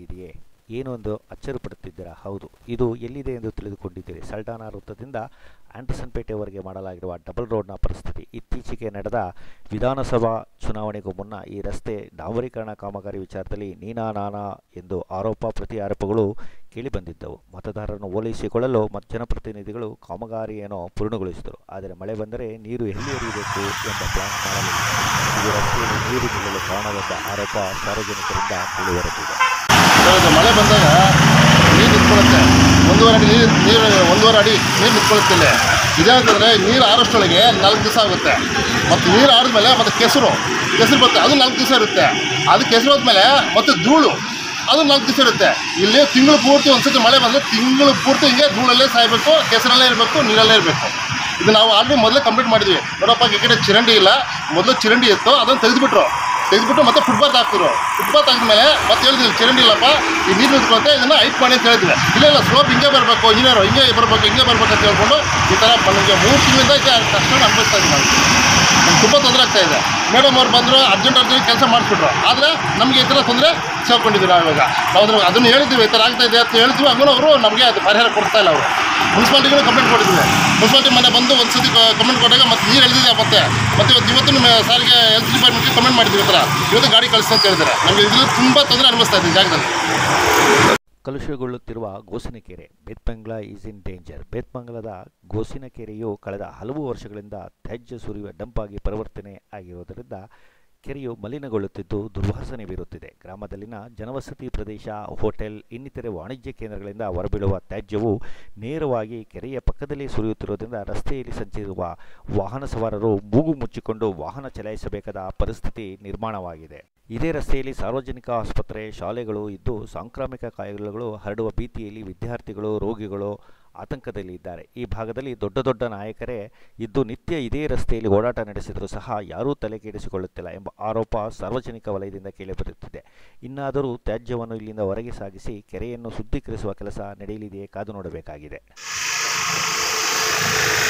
ಆಗಿದೆಯೇ ಏನು ಎಂದು ಅಚ್ಚರಿ ಪಡುತ್ತಿದ್ದೀರಾ ಹೌದು ಇದು ಎಲ್ಲಿದೆ ಎಂದು ತಿಳಿದುಕೊಂಡಿದ್ದೀರಿ ಸಲ್ಟಾನಾ ವೃತ್ತದಿಂದ ಆಂಡರ್ಸನ್ ಪೇಟೆವರೆಗೆ ಮಾಡಲಾಗಿರುವ ಡಬಲ್ ರೋಡ್ನ ಪರಿಸ್ಥಿತಿ ಇತ್ತೀಚೆಗೆ ನಡೆದ ವಿಧಾನಸಭಾ ಚುನಾವಣೆಗೂ ಮುನ್ನ ಈ ರಸ್ತೆ ಡಾಂಬರೀಕರಣ ಕಾಮಗಾರಿ ವಿಚಾರದಲ್ಲಿ ನೀನಾ ನಾನಾ ಎಂದು ಆರೋಪ ಪ್ರತಿ ಆರೋಪಗಳು ಕೇಳಿಬಂದಿದ್ದವು ಮತದಾರರನ್ನು ಓಲೈಸಿಕೊಳ್ಳಲು ಮತ್ತು ಜನಪ್ರತಿನಿಧಿಗಳು ಕಾಮಗಾರಿಯನ್ನು ಪೂರ್ಣಗೊಳಿಸಿದರು ಆದರೆ ಮಳೆ ಬಂದರೆ ನೀರು ಎಲ್ಲಿ ಹರಿಯಬೇಕು ಎಂಬ ಪ್ಲಾನ್ ಮಾಡಲಿಲ್ಲ ಇದು ರಸ್ತೆಯಲ್ಲಿ ನೀರು ನಿಲ್ಲಲು ಕಾರಣವೆಂಬ ಆರೋಪ ಸಾರ್ವಜನಿಕರಿಂದ ತಿಳಿಬರುತ್ತಿದೆ ಇವಾಗ ಮಳೆ ಬಂದಾಗ ನೀರು ನಿಂತ್ಕೊಳ್ಳುತ್ತೆ ಒಂದೂವರೆ ಅಡಿ ನೀರು ನೀರು ಒಂದೂವರೆ ಅಡಿ ನೀರು ನಿಂತ್ಕೊಳ್ಳುತ್ತೆ ಇಲ್ಲಿ ಇದೇನಂತಂದರೆ ನೀರು ಆರೋಷ್ಟೊಳಗೆ ನಾಲ್ಕು ದಿವಸ ಆಗುತ್ತೆ ಮತ್ತು ನೀರು ಆರಿದ್ಮೇಲೆ ಮತ್ತು ಕೆಸರು ಕೆಸರು ಬರುತ್ತೆ ಅದು ನಾಲ್ಕು ದಿವಸ ಇರುತ್ತೆ ಅದು ಕೆಸರು ಹೋದ್ಮೇಲೆ ಮತ್ತು ಧೂಳು ಅದು ನಾಲ್ಕು ದಿವಸ ಇರುತ್ತೆ ಇಲ್ಲಿ ತಿಂಗಳು ಪೂರ್ತಿ ಒಂದ್ಸತಿ ಮಳೆ ಬಂದರೆ ತಿಂಗಳು ಪೂರ್ತಿ ಹಿಂಗೆ ಧೂಳಲ್ಲೇ ಸಾಯಬೇಕು ಕೆಸರಲ್ಲೇ ಇರಬೇಕು ನೀರಲ್ಲೇ ಇರಬೇಕು ಇದು ನಾವು ಆಲ್ರೆಡಿ ಮೊದಲೇ ಕಂಪ್ಲೀಟ್ ಮಾಡಿದ್ವಿ ನೋಡಪ್ಪ ಈ ಕಡೆ ಚರಂಡಿ ಇಲ್ಲ ಮೊದಲು ಚರಂಡಿ ಇತ್ತು ಅದನ್ನು ತೆಗೆದುಬಿಟ್ರು ತೆಗೆದ್ಬಿಟ್ಟು ಮತ್ತೆ ಫುಟ್ಪಾತ್ ಹಾಕ್ತಿರು ಫುಟ್ಪಾತ್ ಹಾಕಿದ್ಮೇಲೆ ಮತ್ತೆ ಹೇಳಿದ್ವಿ ಚರಂಡಿ ಇಲ್ಲಪ್ಪ ಈ ನೀರು ನಿಂತ್ಕೊಳುತ್ತೆ ಇದನ್ನು ಹೈಟ್ ಮಾಡಿ ಅಂತ ಹೇಳಿದ್ವಿ ಇಲ್ಲ ಇಲ್ಲ ಸ್ಲೋಪ್ ಹಿಂಗೆ ಬರಬೇಕು ಇಂಜಿನಿಯರ್ ಹಿಂಗೆ ಬರಬೇಕು ಹಿಂಗೆ ಬರ್ಬೇಕು ಅಂತ ಹೇಳ್ಕೊಂಡು ಈ ಥರ ನನಗೆ ಮೂರು ತಿಂಗಳಿಂದ ಈಗ ಕಷ್ಟ ಅನುಭವಿಸ್ತಾ ಇದ್ದೀನಿ ನಾನು ನಮ್ಗೆ ತುಂಬ ತೊಂದರೆ ಆಗ್ತಾ ಇದೆ ಮೇಡಮ್ ಅವ್ರು ಬಂದರು ಅರ್ಜೆಂಟ್ ಅರ್ಜೆಂಟ್ ಕೆಲಸ ಮಾಡಿಸ್ಬಿಟ್ರು ಆದರೆ ನಮಗೆ ಈ ಥರ ತೊಂದರೆ ಸೇರ್ಕೊಂಡಿದ್ದೀವಿ ನಾವು ಇವಾಗ ನಾವು ಅದ್ರ ಅದನ್ನು ಹೇಳಿದ್ವಿ ಈ ಥರ ಆಗ್ತಾ ಇದೆ ಅಂತ ಹೇಳ್ತೀವಿ ಹಂಗೂ ಅವರು ನಮಗೆ ಅದು ಪರಿಹಾರ ಕೊಡ್ತಾ ಇಲ್ಲ ಅವರು ಮುನ್ಸಿಪಾಲ್ಟಿಗೂ ಕಂಪ್ಲೇಂಟ್ ಕೊಟ್ಟಿದ್ವಿ ಮುನ್ಸಿಪಾಲ್ಟಿ ಮನೆ ಬಂದು ಒಂದು ಸತಿ ಕಮೆಂಟ್ ಕೊಟ್ಟಾಗ ಮತ್ತೆ ನೀರು ಎಳೆದಿದೆ ಮತ್ತೆ ಮತ್ತೆ ಇವತ್ತು ಇವತ್ತು ನಿಮ್ಮ ಸಾರಿಗೆ ಹೆಲ್ತ್ ಡಿಪಾರ್ಟ್ಮೆಂಟ್ಗೆ ಕಮೆಂಟ್ ಮಾಡಿದ್ವಿ ಈ ಥರ ಇವತ್ತು ಗಾಡಿ ಕಳಿಸಿ ಅಂತ ಹೇಳಿದ್ದಾರೆ ನಮಗೆ ಇದರಲ್ಲಿ ತುಂಬ ತೊಂದರೆ ಅನುಭವಿಸ್ತಾ ಇದ್ದೀವಿ ಜಾಗದಲ್ಲಿ ಕಲುಷಿತಗೊಳ್ಳುತ್ತಿರುವ ಗೋಸಿನಕೆರೆ ಬೇತ್ಮಂಗ್ಲ ಈಸ್ ಇನ್ ಡೇಂಜರ್ ಬೇತ್ಮಂಗಲದ ಗೋಸಿನಕೆರೆಯು ಕಳೆದ ಹಲವು ವರ್ಷಗಳಿಂದ ತ್ಯಾಜ್ಯ ಸುರಿಯುವ ಡಂಪ್ ಆಗಿ ಪರಿವರ್ತನೆ ಆಗಿರುವುದರಿಂದ ಕೆರೆಯು ಮಲಿನಗೊಳ್ಳುತ್ತಿದ್ದು ದುರ್ವಾಸನೆ ಬೀರುತ್ತಿದೆ ಗ್ರಾಮದಲ್ಲಿನ ಜನವಸತಿ ಪ್ರದೇಶ ಹೋಟೆಲ್ ಇನ್ನಿತರೆ ವಾಣಿಜ್ಯ ಕೇಂದ್ರಗಳಿಂದ ಹೊರಬೀಳುವ ತ್ಯಾಜ್ಯವು ನೇರವಾಗಿ ಕೆರೆಯ ಪಕ್ಕದಲ್ಲಿ ಸುರಿಯುತ್ತಿರುವುದರಿಂದ ರಸ್ತೆಯಲ್ಲಿ ಸಂಚರಿಸುವ ವಾಹನ ಸವಾರರು ಮೂಗು ಮುಚ್ಚಿಕೊಂಡು ವಾಹನ ಚಲಾಯಿಸಬೇಕಾದ ಪರಿಸ್ಥಿತಿ ನಿರ್ಮಾಣವಾಗಿದೆ ಇದೇ ರಸ್ತೆಯಲ್ಲಿ ಸಾರ್ವಜನಿಕ ಆಸ್ಪತ್ರೆ ಶಾಲೆಗಳು ಇದ್ದು ಸಾಂಕ್ರಾಮಿಕ ಕಾಯಿಲೆಗಳು ಹರಡುವ ಭೀತಿಯಲ್ಲಿ ವಿದ್ಯಾರ್ಥಿಗಳು ರೋಗಿಗಳು ಆತಂಕದಲ್ಲಿ ಇದ್ದಾರೆ ಈ ಭಾಗದಲ್ಲಿ ದೊಡ್ಡ ದೊಡ್ಡ ನಾಯಕರೇ ಇದ್ದು ನಿತ್ಯ ಇದೇ ರಸ್ತೆಯಲ್ಲಿ ಓಡಾಟ ನಡೆಸಿದರೂ ಸಹ ಯಾರೂ ತಲೆ ಕೆಡಿಸಿಕೊಳ್ಳುತ್ತಿಲ್ಲ ಎಂಬ ಆರೋಪ ಸಾರ್ವಜನಿಕ ವಲಯದಿಂದ ಕೇಳಿಬರುತ್ತಿದೆ ಇನ್ನಾದರೂ ತ್ಯಾಜ್ಯವನ್ನು ಇಲ್ಲಿಂದ ಹೊರಗೆ ಸಾಗಿಸಿ ಕೆರೆಯನ್ನು ಶುದ್ಧೀಕರಿಸುವ ಕೆಲಸ ನಡೆಯಲಿದೆಯೇ ಕಾದು ನೋಡಬೇಕಾಗಿದೆ